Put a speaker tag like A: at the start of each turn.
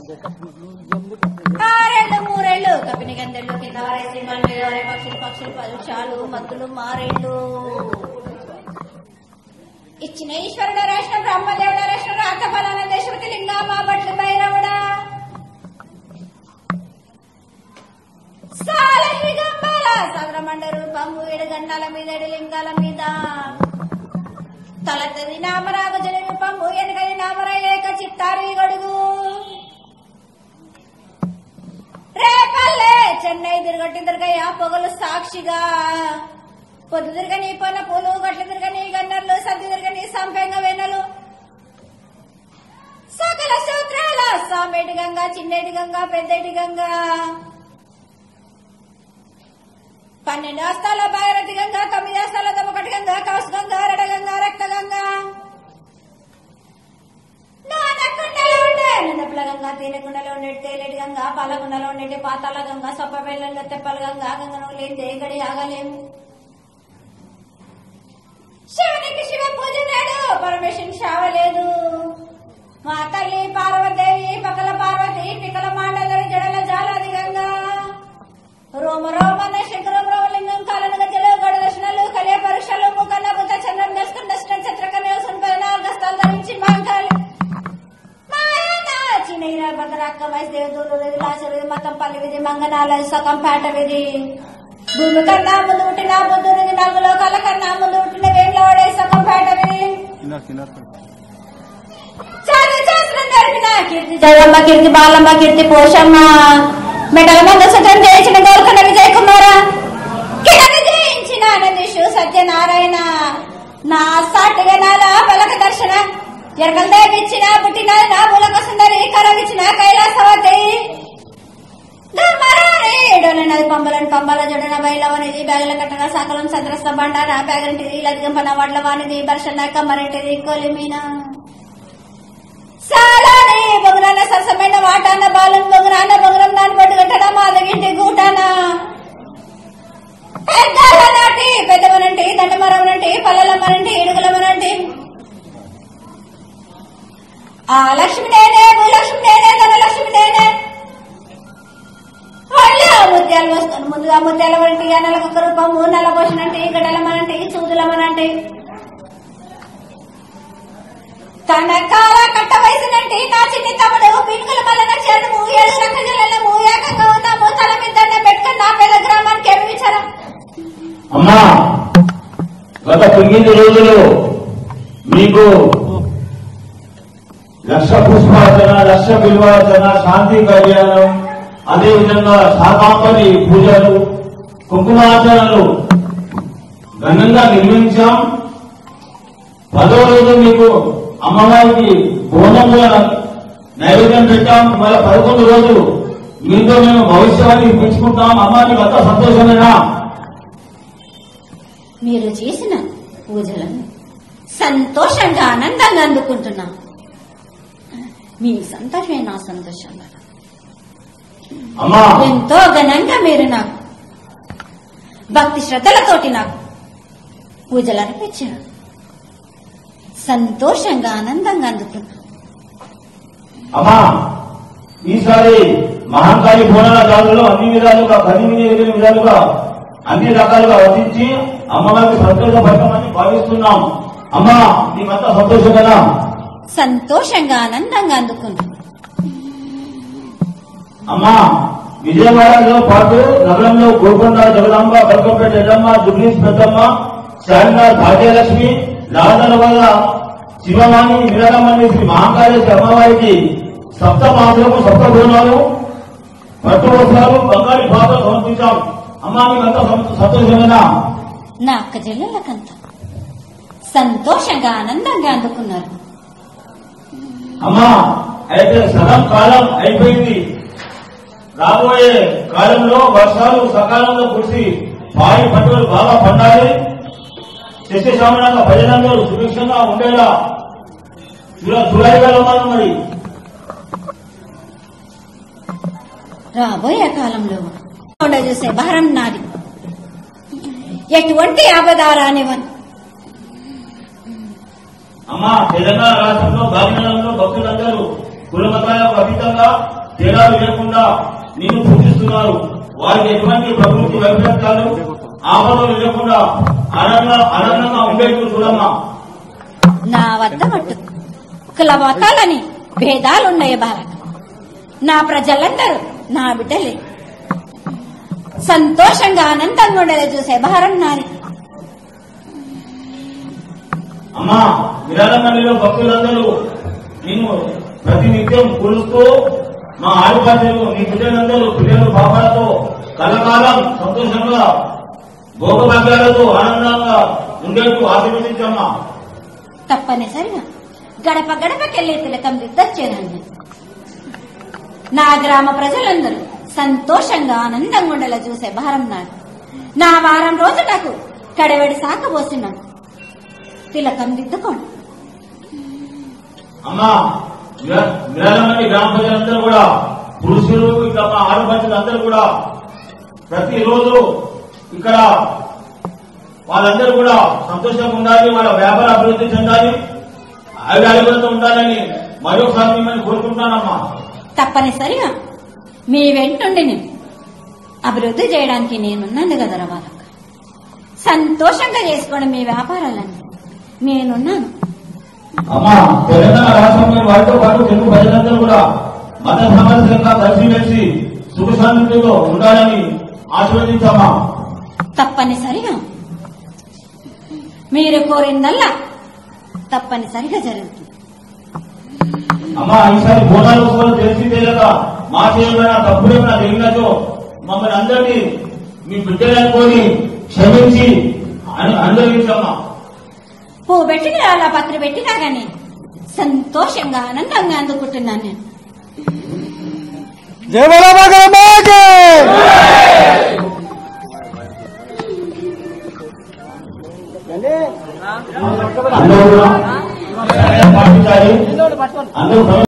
A: ఆరేళ్ళు మూరేళ్ళు కపిని గందెళ్ళు కింద వారేసి మళ్ళీ వారే పక్షులు పక్షులు పలుషాలు మద్దులు మారేళ్ళు ఇచ్చిన ఈశ్వరుడ రాష్ట్ర బ్రహ్మదేవుడ రాష్ట్ర రాత ఫలాన దేశపతి లింగా మా బట్లు భైరవుడా సాలహి గంబాల సగరమండ రూపము ఏడు గండాల మీద ఏడు లింగాల మీద తలతది నామరాగ జల రూపము ఎనగని నామరాయ ఏక చిత్తారి గడుగు రేపల్లే చెన్నై తిరగట్టి తిరగయ్య పొగలు సాక్షిగా పొద్దు తిరగని పొన్న పూలు గట్ల తిరగని గన్నర్లు సద్ది తిరగని సంపెంగ వెన్నలు సకల సూత్రాల సామేటి గంగా చిన్నేటి గంగా పెద్దటి గంగా పన్నెండు అస్తాల భాగరథి గంగా తొమ్మిది అస్తాల దమకటి గంగా కౌసు గంగా రడ గంగా రక్త గంగా నానకుండలో ఉండే నిన్నపల గంగా తేనెకుండలో ఉండే తేలేటి గంగా పాలకుండలో ఉండేటి పాతాల గంగా సొప్ప బెల్లంలో తెప్పల గంగా గంగను లేని గడి ఆగలేము శివునికి శివ పూజ నాడు పరమేశ్వరుని శావలేదు మా తల్లి పార్వదేవి పకల పార్వతి పికల మాండదరి జడల జాలాది గంగా రోమ రోమన శంకరం రోమలింగం కాలన గజలు గడ దర్శనాలు కలియ పరీక్షలు ముఖన్న బుద్ధ చంద్రం దర్శనం దర్శనం చిత్రకమే సున్పైన గస్తాలు ధరించి మాంకాలి చిన్న భద్రక్క వయసు దేవదూరు లాసరు మతం పల్లి విధి మంగనాల సకం పేట విధి భూమి కన్నా ముందు పుట్టిన బుద్ధుడిది నాలుగు లోకాల కన్నా ముందు పుట్టిన వేళ్ళ వాడే సకం పేట విధి చదువు శాస్త్రం జరిపిన కీర్తి జగమ్మ కీర్తి బాలమ్మ కీర్తి పోషమ్మ మెడల మంద సుతం చేసిన గోల్కొండ విజయ్ కుమార కిరణ జయించిన ఆనందిషు సత్యనారాయణ నా సాటిగా నాల పలక దర్శన ఎరకల దేవిచ్చిన పుట్టిన నా మూలక సుందరి కరవిచ్చిన కైలాసవతి నది పంబలను పంబల జడన బయలవనిది బ్యాగుల కట్టగా సకలం సద్రస్త బండార బ్యాగంటిది లదిగంపన వడ్ల వానిది బర్షణ కమ్మరింటిది కొలిమీన సాలాని బొగురాన సరసమైన వాటాన బాలం బొగురాన బొగురం దాని పట్టు కట్టడ మాదగింటి గూటాన పెద్దలనాటి పెద్దవనంటి దండమరవనంటి పల్లెలమ్మనంటి ఇడుగులమ్మనంటి ఆ లక్ష్మి నేనే భూలక్ష్మి నేనే ధనలక్ష్మి నేనే వాళ్ళే ఆ ముత్యాలు వస్తాను ముందుగా ముత్యాల వంటి నెలకు రూపము నల్ల పోషనంటి గడలమనంటి చూదులమనంటి తన కాల కట్ట వయసునంటే నా చిన్ని తమ్ముడు పీనుకల మల్లన చేరడము ఏడు రక జల్లము ఏకంగా ఉన్నాము తల మీద దండం పెట్టుకుని నా పేద గ్రామానికి ఏమి విచారం
B: అమ్మా గత తొమ్మిది రోజులు మీకు లక్ష పుష్పార్చన లక్ష బిల్వార్చన శాంతి కళ్యాణం అదేవిధంగా శాకాంబరి పూజలు కుంకుమార్చనలు ఘనంగా నిర్వహించాం పదో రోజు మీకు అమ్మవారికి బోనముల నైవేద్యం పెట్టాం మళ్ళీ పదకొండు రోజు మీతో మేము భవిష్యవాణి పెంచుకుంటాం అమ్మా నీకు అంత సంతోషమేనా
A: మీరు చేసిన పూజలను సంతోషంగా ఆనందంగా అందుకుంటున్నా మీ సంతోషమే నా సంతోషం కదా
B: అమ్మా
A: ఎంతో ఘనంగా మీరు నాకు భక్తి శ్రద్ధలతోటి నాకు పూజలు అనిపించారు సంతోషంగా ఆనందంగా అందుకున్నా
B: అమ్మా ఈసారి మహంకాళి బోనాల దాడులో అన్ని విధాలుగా పదిహేను విధాలుగా అన్ని రకాలుగా వర్తించి అమ్మవారికి సంతోషపడతామని భావిస్తున్నాం అమ్మా నీకంతా సంతోషం కదా
A: సంతోషంగా ఆనందంగా అందుకున్నా
B: అమ్మా విజయవాడలో పాటు నగరంలో గోల్కొండ జగదాంబ బల్కంపేట ఎల్లమ్మ జుబ్లీస్ పెద్దమ్మ చార్మినార్ భాగ్యలక్ష్మి రాజల వల్ల శివవాణి వీరమణి శ్రీ మహాకాళేశ్వరి అమ్మవారికి సప్త మాసము సప్త బోనాలు పట్టు వస్త్రాలు బంగాళి పాత్ర సమర్పించాం అమ్మా మీకంతా సం- సంతోషమేనా
A: నా అక్క చెల్లెళ్ళకంతా సంతోషంగా ఆనందంగా అందుకున్నారు
B: అమ్మా అయితే సగం కాలం అయిపోయింది రాబోయే కాలంలో వర్షాలు సకాలంలో కురిసి పాడి పంటలు బాగా పండాలి సస్యశ్యామలంగా ప్రజలందరూ సుభిక్షంగా ఉండేలా చూడ చూడగలమని మరి
A: రాబోయే కాలంలో కొండ చూసే భారం నాది ఎటువంటి ఆపదారానివన్
B: అమ్మా తెలంగాణ రాష్ట్రంలో భాగ్యనగరంలో భక్తులందరూ కులమతాలకు అతీతంగా తేడాలు లేకుండా నిన్ను పూజిస్తున్నారు వారికి ఎటువంటి ప్రకృతి వైపరీత్యాలు ఆపదలు లేకుండా ఆనందంగా ఆనందంగా ఉండేట్టు చూడమ్మా
A: నా వద్ద మట్టు కుల మతాలని భేదాలున్నాయి బాలక నా ప్రజలందరూ నా బిడ్డలే సంతోషంగా ఆనందంగా ఉండేది చూసే భారం నాది
B: అమ్మా విరాళమల్లిలో భక్తులందరూ నిన్ను ప్రతినిత్యం కొలుస్తూ మా ఆడిపాత్రలు నీ బిడ్డలందరూ పిల్లలు పాపాలతో కలకాలం సంతోషంగా భోగభాగ్యాలతో ఆనందంగా ఉండేట్టు ఆశీర్వదించమ్మా
A: తప్పనిసరిగా గడప గడపకెళ్లే తిలకం దిద్దొచ్చేదాన్ని నా గ్రామ ప్రజలందరూ సంతోషంగా ఆనందంగా ఉండేలా చూసే భారం నాది నా వారం రోజు నాకు కడవడి సాకబోసినాను తిలకం దిద్దుకోండి
B: అమ్మా విరాళమల్లి గ్రామ ప్రజలందరూ కూడా పురుషులు ఇంకా మా ఆడపడుచులందరూ కూడా ప్రతిరోజు ఇక్కడ వాళ్ళందరూ కూడా సంతోషంగా ఉండాలి వాళ్ళ వ్యాపార అభివృద్ధి చెందాలి ఆయుధాలతో ఉండాలని మరొకసారి మిమ్మల్ని కోరుకుంటున్నానమ్మా
A: తప్పనిసరిగా మీ వెంటుండి నేను అభివృద్ధి చేయడానికి నేనున్నాను కదరా వాళ్ళక సంతోషంగా చేసుకోండి మీ వ్యాపారాలన్నీ నేనున్నాను
B: అమ్మా తెలంగాణ రాష్ట్రంలో వారితో పాటు తెలుగు ప్రజలందరూ కూడా మత సామరస్యంగా కలిసిమెలిసి సుఖ శాంతితో ఉండాలని ఆశీర్వదించమ్మా
A: తప్పనిసరిగా మీరు కోరిందల్లా తప్పనిసరిగా జరుగుతుంది
B: అమ్మా ఈసారి బోనాలు కూడా తెలిసి తెలియక మా చేయమైనా తప్పుడేమైనా జరిగినచో మమ్మల్ని అందరినీ మీ బిడ్డలనుకొని క్షమించి అని- అనుగ్రహించమ్మా
A: పువ్వు పెట్టిన అలా పత్రి పెట్టినా గాని సంతోషంగా ఆనందంగా అందుకుంటున్నాను నేను
C: జై బోలా బాగరమ్మాకి
B: అందరూ కూడా పాటించాలి అందరూ